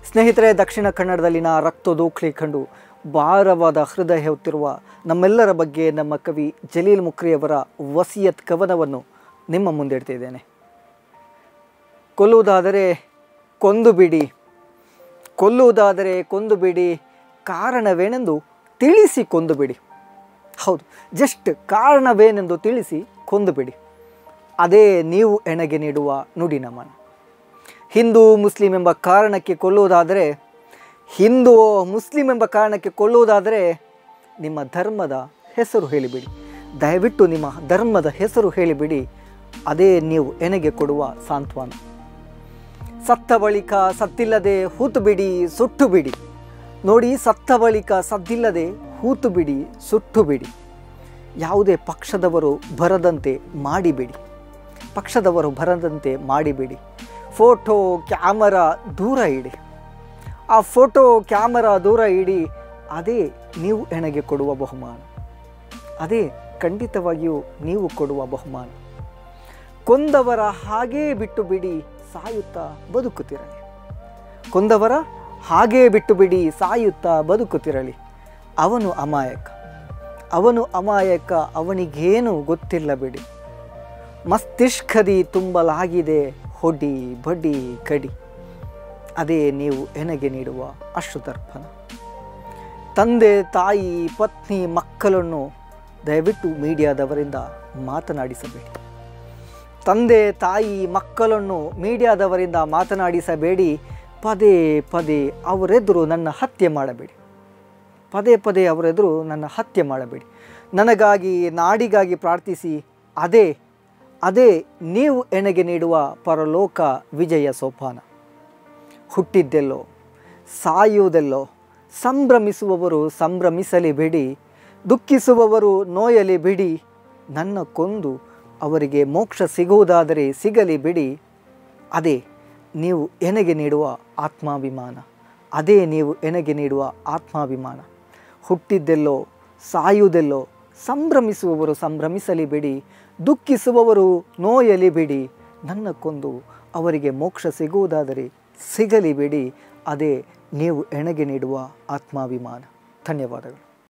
ಸ್ನೇಹಿತರೆ ದಕ್ಷಿಣ ಕನ್ನಡದಲ್ಲಿನ ರಕ್ತದೋಖ್ಲಿ ಕಂಡು ಭಾರವಾದ ಹೃದಯ ಹೊತ್ತಿರುವ ನಮ್ಮೆಲ್ಲರ ಬಗ್ಗೆ ನಮ್ಮ ಕವಿ ಜಲೀಲ್ ಮುಕ್ರಿಯವರ ವಸಿಯತ್ ಕವನವನ್ನು ನಿಮ್ಮ ಮುಂದಿಡ್ತಿದ್ದೇನೆ ಕೊಲ್ಲುವುದಾದರೆ ಕೊಂದು ಬಿಡಿ ಕೊಲ್ಲುವುದಾದರೆ ಕೊಂದು ಬಿಡಿ ಕಾರಣವೇನೆಂದು ತಿಳಿಸಿ ಕೊಂದು ಬಿಡಿ ಹೌದು ಜಸ್ಟ್ ಕಾರಣವೇನೆಂದು ತಿಳಿಸಿ ಕೊಂದು ಬಿಡಿ ಅದೇ ನೀವು ಎಣೆಗೆ ನೀಡುವ ನುಡಿ ನಮನ ಹಿಂದೂ ಮುಸ್ಲಿಂ ಎಂಬ ಕಾರಣಕ್ಕೆ ಕೊಲ್ಲುವುದಾದರೆ ಹಿಂದೂ ಮುಸ್ಲಿಂ ಎಂಬ ಕಾರಣಕ್ಕೆ ಕೊಲ್ಲುವುದಾದರೆ ನಿಮ್ಮ ಧರ್ಮದ ಹೆಸರು ಹೇಳಿಬಿಡಿ ದಯವಿಟ್ಟು ನಿಮ್ಮ ಧರ್ಮದ ಹೆಸರು ಹೇಳಿಬಿಡಿ ಅದೇ ನೀವು ಎಣೆಗೆ ಕೊಡುವ ಸಾಂತ್ವನ ಸತ್ತ ಬಳಿಕ ಸತ್ತಿಲ್ಲದೆ ಹೂತು ಬಿಡಿ ಸುಟ್ಟು ಬಿಡಿ ನೋಡಿ ಸತ್ತ ಬಳಿಕ ಸದ್ದಿಲ್ಲದೆ ಹೂತು ಬಿಡಿ ಸುಟ್ಟು ಬಿಡಿ ಯಾವುದೇ ಪಕ್ಷದವರು ಬರದಂತೆ ಮಾಡಿಬಿಡಿ ಪಕ್ಷದವರು ಬರದಂತೆ ಮಾಡಿಬಿಡಿ ಫೋಟೋ ಕ್ಯಾಮರಾ ದೂರ ಇಡಿ ಆ ಫೋಟೋ ಕ್ಯಾಮರಾ ದೂರ ಇಡಿ ಅದೇ ನೀವು ಎಣೆಗೆ ಕೊಡುವ ಬಹುಮಾನ ಅದೇ ಖಂಡಿತವಾಗಿಯೂ ನೀವು ಕೊಡುವ ಬಹುಮಾನ ಕೊಂದವರ ಹಾಗೇ ಬಿಟ್ಟು ಬಿಡಿ ಸಾಯುತ್ತಾ ಬದುಕುತ್ತಿರಲಿ ಕೊಂದವರ ಹಾಗೇ ಬಿಟ್ಟು ಬಿಡಿ ಸಾಯುತ್ತಾ ಬದುಕುತ್ತಿರಲಿ ಅವನು ಅಮಾಯಕ ಅವನು ಅಮಾಯಕ ಅವನಿಗೇನು ಗೊತ್ತಿಲ್ಲ ಬಿಡಿ ಮಸ್ತಿಷ್ಕದಿ ತುಂಬಲಾಗಿದೆ ಹೊಡಿ ಬಡಿ ಕಡಿ ಅದೇ ನೀವು ಎನಗೆ ನೀಡುವ ಅಶ್ರುತರ್ಪಣ ತಂದೆ ತಾಯಿ ಪತ್ನಿ ಮಕ್ಕಳನ್ನು ದಯವಿಟ್ಟು ಮೀಡಿಯಾದವರಿಂದ ಮಾತನಾಡಿಸಬೇಡಿ ತಂದೆ ತಾಯಿ ಮಕ್ಕಳನ್ನು ಮೀಡಿಯಾದವರಿಂದ ಮಾತನಾಡಿಸಬೇಡಿ ಪದೇ ಪದೇ ಅವರೆದುರು ನನ್ನ ಹತ್ಯೆ ಮಾಡಬೇಡಿ ಪದೇ ಪದೇ ಅವರೆದುರು ನನ್ನ ಹತ್ಯೆ ಮಾಡಬೇಡಿ ನನಗಾಗಿ ನಾಡಿಗಾಗಿ ಪ್ರಾರ್ಥಿಸಿ ಅದೇ ಅದೇ ನೀವು ಎಣೆಗೆ ನೀಡುವ ಪರಲೋಕ ವಿಜಯ ಸೋಪಾನ ಹುಟ್ಟಿದ್ದೆಲ್ಲೋ ಸಾಯುವುದೆಲ್ಲೋ ಸಂಭ್ರಮಿಸುವವರು ಸಂಭ್ರಮಿಸಲಿ ಬಿಡಿ ದುಃಖಿಸುವವರು ನೋಯಲಿ ಬಿಡಿ ನನ್ನ ಕೊಂದು ಅವರಿಗೆ ಮೋಕ್ಷ ಸಿಗುವುದಾದರೆ ಸಿಗಲಿ ಬಿಡಿ ಅದೇ ನೀವು ಎನಗೆ ನೀಡುವ ಆತ್ಮಾಭಿಮಾನ ಅದೇ ನೀವು ಎನಗೆ ನೀಡುವ ಆತ್ಮಾಭಿಮಾನ ಹುಟ್ಟಿದ್ದೆಲ್ಲೋ ಸಾಯುವುದೆಲ್ಲೋ ಸಂಭ್ರಮಿಸುವವರು ಸಂಭ್ರಮಿಸಲಿ ಬಿಡಿ ದುಃಖಿಸುವವರು ನೋಯಲಿ ಬಿಡಿ ನನ್ನ ಕೊಂದು ಅವರಿಗೆ ಮೋಕ್ಷ ಸಿಗುವುದಾದರೆ ಸಿಗಲಿ ಬಿಡಿ ಅದೇ ನೀವು ಎಣೆಗೆ ನೀಡುವ ಆತ್ಮಾಭಿಮಾನ ಧನ್ಯವಾದಗಳು